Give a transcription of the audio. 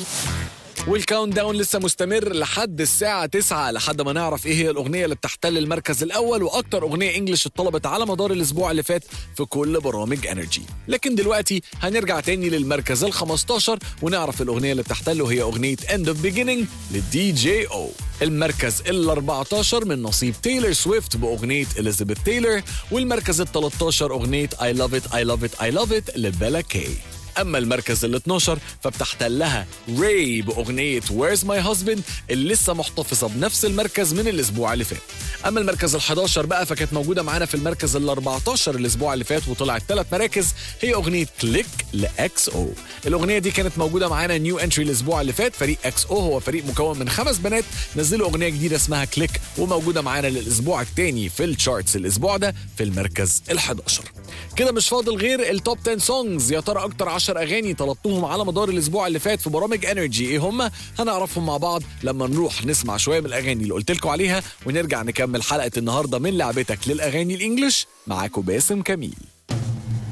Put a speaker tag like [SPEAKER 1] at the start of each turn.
[SPEAKER 1] والكاونت داون لسه مستمر لحد الساعة 9 لحد ما نعرف ايه هي الأغنية اللي بتحتل المركز الأول وأكتر أغنية إنجلش اتطلبت على مدار الأسبوع اللي فات في كل برامج انرجي لكن دلوقتي هنرجع تاني للمركز ال 15 ونعرف الأغنية اللي بتحتله هي أغنية End of Beginning للدي جي أو المركز ال 14 من نصيب تايلر سويفت بأغنية إليزابيث تايلر والمركز ال 13 أغنية I Love It I Love It I Love It لبيلا كي اما المركز ال 12 فبتحتلها راي باغنيه ويرز ماي هازبند اللي لسه محتفظه بنفس المركز من الاسبوع اللي فات اما المركز ال 11 بقى فكانت موجوده معانا في المركز ال 14 الاسبوع اللي فات وطلعت ثلاث مراكز هي اغنيه كليك لاكس او الاغنيه دي كانت موجوده معانا نيو انتري الاسبوع اللي فات فريق اكس او هو فريق مكون من خمس بنات نزلوا اغنيه جديده اسمها كليك وموجوده معانا للاسبوع الثاني في الشارتس الاسبوع ده في المركز ال 11 كده مش فاضل غير التوب 10 سونجز يا ترى اكتر 10 اغاني طلبتوهم على مدار الاسبوع اللي فات في برامج انرجي ايه هم هنعرفهم مع بعض لما نروح نسمع شويه من الاغاني اللي قلت لكم عليها ونرجع نكمل حلقه النهارده من لعبتك للاغاني الانجليش معاكم باسم كميل